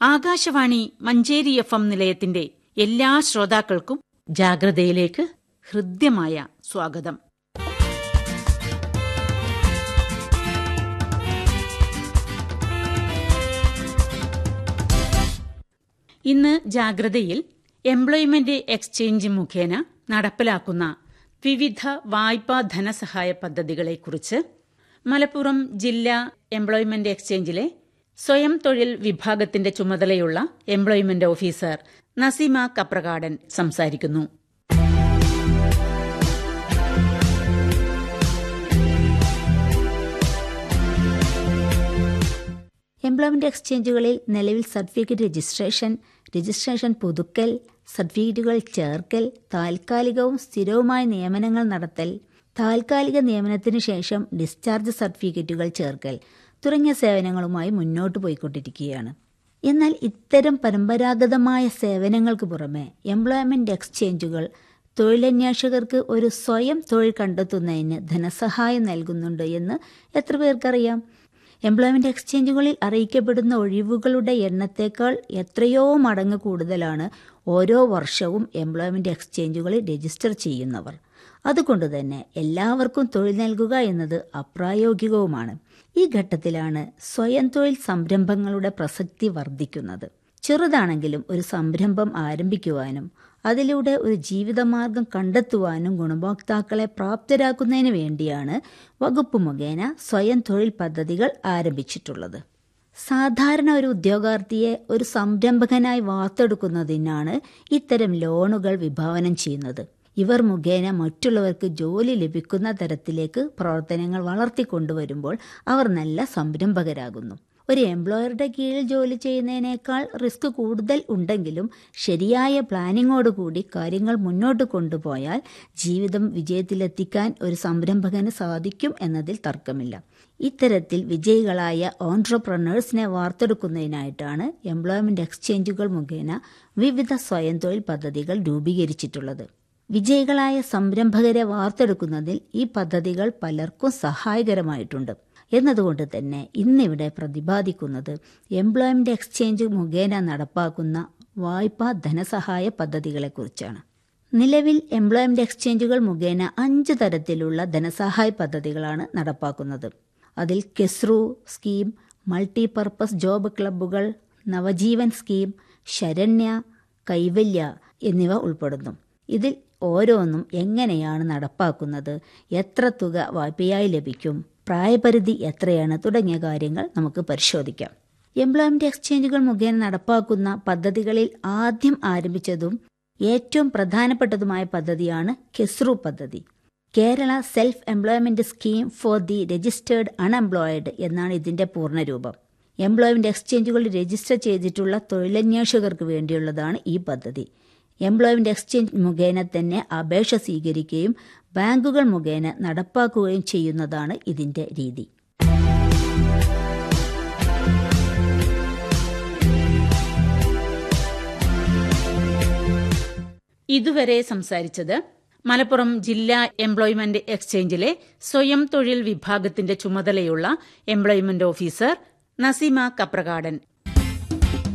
Akashvani Manjeri F M നിലയത്തിന്റെ എല്ലാ ശ്രോതാക്കൾക്കും ജാഗ്രതയിലേക്ക് ഹൃദ്യമായ സ്വാഗതം ഇന്ന് ജാഗ്രതയിൽ എംപ്ലോയ്മെന്റ് എക്സ്ചേഞ്ച് മുഖേന നടപ്പിലാക്കുന്ന വിവിധ വായ്പാ ധനസഹായ പദ്ധതികളെക്കുറിച്ച് മലപ്പുറം ജില്ലാ എംപ്ലോയ്മെന്റ് എക്സ്ചേഞ്ചിലെ സ്വയം തൊഴിൽ വിഭാഗത്തിന്റെ ചുമതലയുള്ള എംപ്ലോയ്മെന്റ് ഓഫീസർ നസീമ കപ്രകാടൻ സംസാരിക്കുന്നു എംപ്ലോയ്മെന്റ് എക്സ്ചേഞ്ചുകളിൽ നിലവിൽ സർട്ടിഫിക്കറ്റ് രജിസ്ട്രേഷൻ രജിസ്ട്രേഷൻ പുതുക്കൽ സർട്ടിഫിക്കറ്റുകൾ ചേർക്കൽ താൽക്കാലികവും സ്ഥിരവുമായ നിയമനങ്ങൾ നടത്തൽ താൽക്കാലിക നിയമനത്തിനു ശേഷം ഡിസ്ചാർജ് സർട്ടിഫിക്കറ്റുകൾ ചേർക്കൽ തുടങ്ങിയ സേവനങ്ങളുമായി മുന്നോട്ട് പോയിക്കൊണ്ടിരിക്കുകയാണ് എന്നാൽ ഇത്തരം പരമ്പരാഗതമായ സേവനങ്ങൾക്ക് പുറമെ എംപ്ലോയ്മെന്റ് എക്സ്ചേഞ്ചുകൾ തൊഴിലന്വേഷകർക്ക് ഒരു സ്വയം തൊഴിൽ കണ്ടെത്തുന്നതിന് ധനസഹായം നൽകുന്നുണ്ട് എന്ന് എത്ര പേർക്കറിയാം എംപ്ലോയ്മെന്റ് എക്സ്ചേഞ്ചുകളിൽ അറിയിക്കപ്പെടുന്ന ഒഴിവുകളുടെ എണ്ണത്തേക്കാൾ എത്രയോ മടങ്ങ് കൂടുതലാണ് ഓരോ വർഷവും എംപ്ലോയ്മെന്റ് എക്സ്ചേഞ്ചുകളിൽ രജിസ്റ്റർ ചെയ്യുന്നവർ അതുകൊണ്ട് തന്നെ എല്ലാവർക്കും തൊഴിൽ നൽകുക എന്നത് അപ്രായോഗികവുമാണ് ഈ ഘട്ടത്തിലാണ് സ്വയം തൊഴിൽ സംരംഭങ്ങളുടെ പ്രസക്തി വർദ്ധിക്കുന്നത് ചെറുതാണെങ്കിലും ഒരു സംരംഭം ആരംഭിക്കുവാനും അതിലൂടെ ഒരു ജീവിതമാർഗം കണ്ടെത്തുവാനും ഗുണഭോക്താക്കളെ പ്രാപ്തരാക്കുന്നതിന് വേണ്ടിയാണ് വകുപ്പ് മുഖേന സ്വയം തൊഴിൽ പദ്ധതികൾ ആരംഭിച്ചിട്ടുള്ളത് സാധാരണ ഒരു ഉദ്യോഗാർത്ഥിയെ ഒരു സംരംഭകനായി വാർത്തെടുക്കുന്നതിനാണ് ഇത്തരം ലോണുകൾ വിഭാവനം ചെയ്യുന്നത് ഇവർ മുഖേന മറ്റുള്ളവർക്ക് ജോലി ലഭിക്കുന്ന തരത്തിലേക്ക് പ്രവർത്തനങ്ങൾ വളർത്തിക്കൊണ്ടുവരുമ്പോൾ അവർ നല്ല സംരംഭകരാകുന്നു ഒരു എംപ്ലോയറുടെ കീഴിൽ ജോലി ചെയ്യുന്നതിനേക്കാൾ റിസ്ക് കൂടുതൽ ഉണ്ടെങ്കിലും ശരിയായ പ്ലാനിങ്ങോടുകൂടി കാര്യങ്ങൾ മുന്നോട്ട് കൊണ്ടുപോയാൽ ജീവിതം വിജയത്തിലെത്തിക്കാൻ ഒരു സംരംഭകന് സാധിക്കും എന്നതിൽ തർക്കമില്ല ഇത്തരത്തിൽ വിജയികളായ ഓൺട്രപ്രനേഴ്സിനെ വാർത്തെടുക്കുന്നതിനായിട്ടാണ് എംപ്ലോയ്മെന്റ് എക്സ്ചേഞ്ചുകൾ മുഖേന വിവിധ സ്വയം തൊഴിൽ പദ്ധതികൾ രൂപീകരിച്ചിട്ടുള്ളത് വിജയികളായ സംരംഭകരെ വാർത്തെടുക്കുന്നതിൽ ഈ പദ്ധതികൾ പലർക്കും സഹായകരമായിട്ടുണ്ട് എന്നതുകൊണ്ട് തന്നെ ഇന്നിവിടെ പ്രതിപാദിക്കുന്നത് എംപ്ലോയ്മെന്റ് എക്സ്ചേഞ്ച് മുഖേന നടപ്പാക്കുന്ന വായ്പാ ധനസഹായ പദ്ധതികളെക്കുറിച്ചാണ് നിലവിൽ എംപ്ലോയ്മെന്റ് എക്സ്ചേഞ്ചുകൾ മുഖേന അഞ്ച് തരത്തിലുള്ള ധനസഹായ പദ്ധതികളാണ് നടപ്പാക്കുന്നത് അതിൽ കെസ്റു സ്കീം മൾട്ടിപർപ്പസ് ജോബ് ക്ലബ്ബുകൾ നവജീവൻ സ്കീം ശരണ്യ കൈവല്യ എന്നിവ ഉൾപ്പെടുന്നു ഇതിൽ ഓരോന്നും എങ്ങനെയാണ് നടപ്പാക്കുന്നത് എത്ര തുക വായ്പയായി ലഭിക്കും പ്രായപരിധി എത്രയാണ് തുടങ്ങിയ കാര്യങ്ങൾ നമുക്ക് പരിശോധിക്കാം എംപ്ലോയ്മെന്റ് എക്സ്ചേഞ്ചുകൾ മുഖേന നടപ്പാക്കുന്ന പദ്ധതികളിൽ ആദ്യം ആരംഭിച്ചതും ഏറ്റവും പ്രധാനപ്പെട്ടതുമായ പദ്ധതിയാണ് കെസ്റു പദ്ധതി Kerala self employment scheme for the registered unemployed എന്നാണ് ഇതിന്റെ പൂർണ്ണരൂപം എംപ്ലോയ്മെന്റ് എക്സ്ചേഞ്ചുകളിൽ രജിസ്റ്റർ ചെയ്തിട്ടുള്ള തൊഴിലന്വേഷകർക്ക് വേണ്ടിയുള്ളതാണ് ഈ പദ്ധതി എംപ്ലോയ്മെന്റ് എക്സ്ചേഞ്ച് മുഖേന തന്നെ അപേക്ഷ സ്വീകരിക്കുകയും ബാങ്കുകൾ മുഖേന നടപ്പാക്കുകയും ചെയ്യുന്നതാണ് ഇതിന്റെ രീതി ഇതുവരെ സംസാരിച്ചത് മലപ്പുറം ജില്ലാ എംപ്ലോയ്മെന്റ് എക്സ്ചേഞ്ചിലെ സ്വയം തൊഴിൽ വിഭാഗത്തിന്റെ ചുമതലയുള്ള എംപ്ലോയ്മെന്റ് ഓഫീസർ നസീമ കപ്രകാടൻ